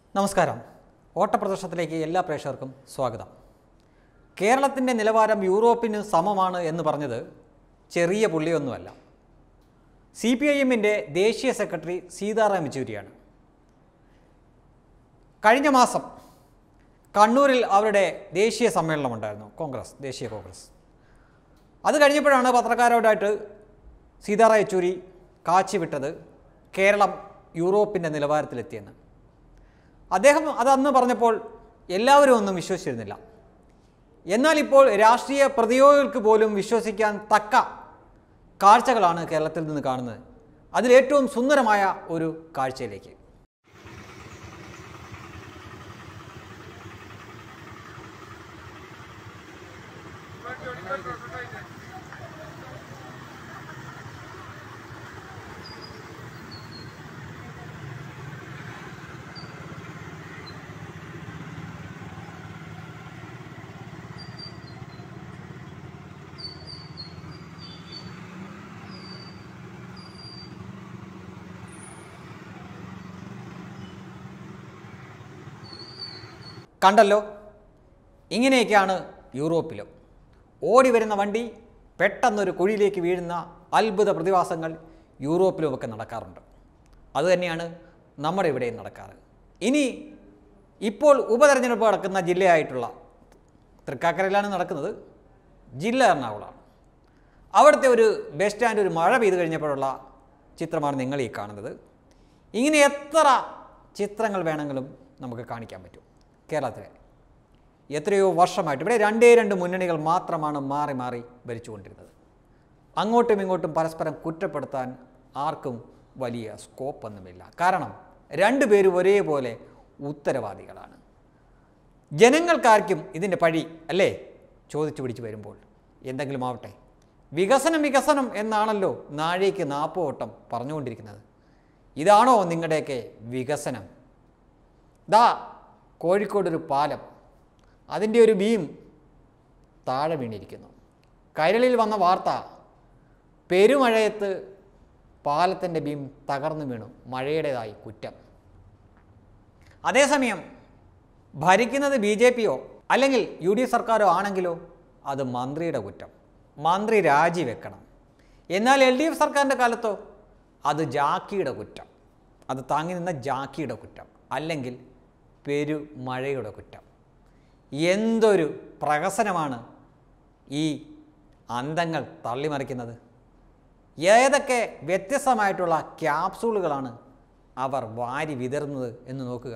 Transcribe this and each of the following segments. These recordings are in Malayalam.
നമസ്കാരം ഓട്ടപ്രദർശനത്തിലേക്ക് എല്ലാ പ്രേക്ഷകർക്കും സ്വാഗതം കേരളത്തിൻ്റെ നിലവാരം യൂറോപ്പിന് സമമാണ് എന്ന് പറഞ്ഞത് ചെറിയ പുള്ളിയൊന്നുമല്ല സി പി ഐ എമ്മിൻ്റെ ദേശീയ സെക്രട്ടറി സീതാറാം യെച്ചൂരിയാണ് കഴിഞ്ഞ മാസം കണ്ണൂരിൽ അവരുടെ ദേശീയ സമ്മേളനമുണ്ടായിരുന്നു കോൺഗ്രസ് ദേശീയ കോൺഗ്രസ് അത് കഴിഞ്ഞപ്പോഴാണ് പത്രക്കാരോടായിട്ട് സീതാറാം യെച്ചൂരി കാച്ചിവിട്ടത് കേരളം യൂറോപ്പിൻ്റെ നിലവാരത്തിലെത്തിയെന്ന് അദ്ദേഹം അതന്ന് പറഞ്ഞപ്പോൾ എല്ലാവരും ഒന്നും വിശ്വസിച്ചിരുന്നില്ല എന്നാൽ ഇപ്പോൾ രാഷ്ട്രീയ പ്രതിയോഗികൾക്ക് പോലും വിശ്വസിക്കാൻ തക്ക കാഴ്ചകളാണ് കേരളത്തിൽ നിന്ന് കാണുന്നത് അതിലേറ്റവും സുന്ദരമായ ഒരു കാഴ്ചയിലേക്ക് കണ്ടല്ലോ ഇങ്ങനെയൊക്കെയാണ് യൂറോപ്പിലും ഓടി വരുന്ന വണ്ടി പെട്ടെന്നൊരു കുഴിയിലേക്ക് വീഴുന്ന അത്ഭുത പ്രതിഭാസങ്ങൾ യൂറോപ്പിലുമൊക്കെ നടക്കാറുണ്ട് അതുതന്നെയാണ് നമ്മുടെ ഇവിടെയും നടക്കാറ് ഇനി ഇപ്പോൾ ഉപതെരഞ്ഞെടുപ്പ് നടക്കുന്ന ജില്ലയായിട്ടുള്ള തൃക്കാക്കരയിലാണ് നടക്കുന്നത് ജില്ല എറണാകുളമാണ് അവിടുത്തെ ഒരു ബസ് സ്റ്റാൻഡ് ഒരു മഴ പെയ്തു കഴിഞ്ഞപ്പോഴുള്ള ചിത്രമാണ് നിങ്ങൾ ഈ കാണുന്നത് ഇങ്ങനെ എത്ര ചിത്രങ്ങൾ വേണമെങ്കിലും നമുക്ക് കാണിക്കാൻ പറ്റും കേരളത്തിലെ എത്രയോ വർഷമായിട്ട് ഇവിടെ രണ്ടേ രണ്ട് മുന്നണികൾ മാത്രമാണ് മാറി മാറി ഭരിച്ചുകൊണ്ടിരുന്നത് അങ്ങോട്ടും ഇങ്ങോട്ടും പരസ്പരം കുറ്റപ്പെടുത്താൻ ആർക്കും വലിയ സ്കോപ്പൊന്നുമില്ല കാരണം രണ്ടുപേരും ഒരേപോലെ ഉത്തരവാദികളാണ് ജനങ്ങൾക്കാർക്കും ഇതിൻ്റെ പഴി അല്ലേ ചോദിച്ചു പിടിച്ച് വരുമ്പോൾ എന്തെങ്കിലും ആവട്ടെ വികസനം വികസനം എന്നാണല്ലോ നാഴേക്ക് നാപ്പോട്ടം പറഞ്ഞുകൊണ്ടിരിക്കുന്നത് ഇതാണോ നിങ്ങളുടെയൊക്കെ വികസനം ദാ കോഴിക്കോടൊരു പാലം അതിൻ്റെ ഒരു ബീം താഴെ വീണിരിക്കുന്നു കൈരളിൽ വന്ന വാർത്ത പെരുമഴയത്ത് പാലത്തിൻ്റെ ബീം തകർന്നു വീണു മഴയുടേതായി കുറ്റം അതേസമയം ഭരിക്കുന്നത് ബി ജെ പിയോ അല്ലെങ്കിൽ യു ഡി എഫ് സർക്കാരോ ആണെങ്കിലോ അത് മന്ത്രിയുടെ കുറ്റം മന്ത്രി രാജിവെക്കണം എന്നാൽ എൽ ഡി എഫ് സർക്കാരിൻ്റെ കാലത്തോ അത് ജാക്കിയുടെ കുറ്റം അത് താങ്ങി നിന്ന ജാക്കിയുടെ കുറ്റം അല്ലെങ്കിൽ പെരുമഴയുടെ കുറ്റം എന്തൊരു പ്രഹസനമാണ് ഈ അന്തങ്ങൾ തള്ളിമറിക്കുന്നത് ഏതൊക്കെ വ്യത്യസ്തമായിട്ടുള്ള ക്യാപ്സൂളുകളാണ് അവർ വാരി വിതറുന്നത് എന്ന് നോക്കുക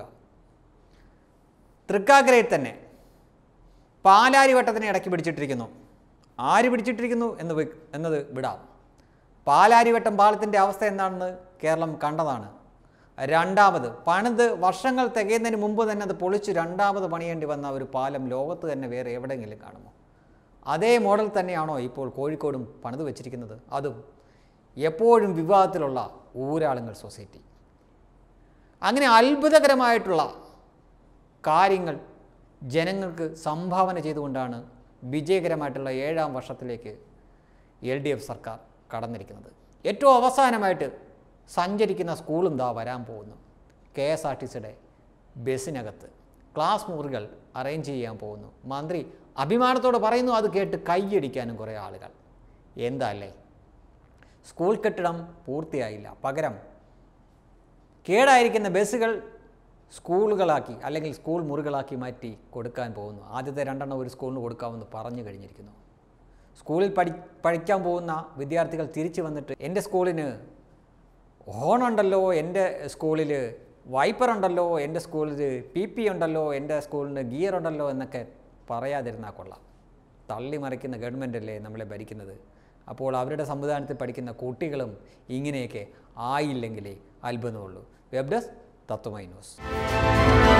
തൃക്കാക്കരയിൽ തന്നെ പാലാരിവട്ടത്തിനെ ഇടയ്ക്ക് പിടിച്ചിട്ടിരിക്കുന്നു ആര് പിടിച്ചിട്ടിരിക്കുന്നു എന്ന് വി- എന്നത് വിടാം പാലാരിവട്ടം പാലത്തിൻ്റെ അവസ്ഥ എന്താണെന്ന് കേരളം കണ്ടതാണ് രണ്ടാമത് പണിത് വർഷങ്ങൾ തികയുന്നതിന് മുമ്പ് തന്നെ അത് പൊളിച്ച് രണ്ടാമത് പണിയേണ്ടി വന്ന ഒരു പാലം ലോകത്ത് തന്നെ വേറെ എവിടെയെങ്കിലും കാണുമോ അതേ മോഡൽ തന്നെയാണോ ഇപ്പോൾ കോഴിക്കോടും പണിത് വെച്ചിരിക്കുന്നത് അതും എപ്പോഴും വിവാദത്തിലുള്ള ഊരാളുങ്ങൾ സൊസൈറ്റി അങ്ങനെ അത്ഭുതകരമായിട്ടുള്ള കാര്യങ്ങൾ ജനങ്ങൾക്ക് സംഭാവന ചെയ്തുകൊണ്ടാണ് വിജയകരമായിട്ടുള്ള ഏഴാം വർഷത്തിലേക്ക് എൽ ഡി എഫ് സർക്കാർ കടന്നിരിക്കുന്നത് ഏറ്റവും അവസാനമായിട്ട് സഞ്ചരിക്കുന്ന സ്കൂളും ദാ വരാൻ പോകുന്നു കെ എസ് ആർ ടി സിയുടെ ബസ്സിനകത്ത് ക്ലാസ് മുറികൾ അറേഞ്ച് ചെയ്യാൻ പോകുന്നു മന്ത്രി അഭിമാനത്തോടെ പറയുന്നു അത് കേട്ട് കൈയടിക്കാനും കുറേ ആളുകൾ എന്താ അല്ലേ സ്കൂൾ കെട്ടിടം പൂർത്തിയായില്ല പകരം കേടായിരിക്കുന്ന ബസ്സുകൾ സ്കൂളുകളാക്കി അല്ലെങ്കിൽ സ്കൂൾ മുറികളാക്കി മാറ്റി കൊടുക്കാൻ പോകുന്നു ആദ്യത്തെ രണ്ടെണ്ണം ഒരു സ്കൂളിന് കൊടുക്കാമെന്ന് പറഞ്ഞു കഴിഞ്ഞിരിക്കുന്നു സ്കൂളിൽ പഠി പഠിക്കാൻ പോകുന്ന വിദ്യാർത്ഥികൾ തിരിച്ചു വന്നിട്ട് എൻ്റെ സ്കൂളിന് ഹോണുണ്ടല്ലോ എൻ്റെ സ്കൂളിൽ വൈപ്പർ ഉണ്ടല്ലോ എൻ്റെ സ്കൂളിൽ പി പി ഉണ്ടല്ലോ എൻ്റെ സ്കൂളിന് ഗിയർ ഉണ്ടല്ലോ എന്നൊക്കെ പറയാതിരുന്നാൽ കൊള്ളാം തള്ളി മറിക്കുന്ന ഗവൺമെൻറ് അല്ലേ നമ്മളെ ഭരിക്കുന്നത് അപ്പോൾ അവരുടെ സംവിധാനത്തിൽ പഠിക്കുന്ന കുട്ടികളും ഇങ്ങനെയൊക്കെ ആയില്ലെങ്കിലേ അത്ഭുതമുള്ളൂ വെബ് ഡെസ്ക് തത്വമൈ ന്യൂസ്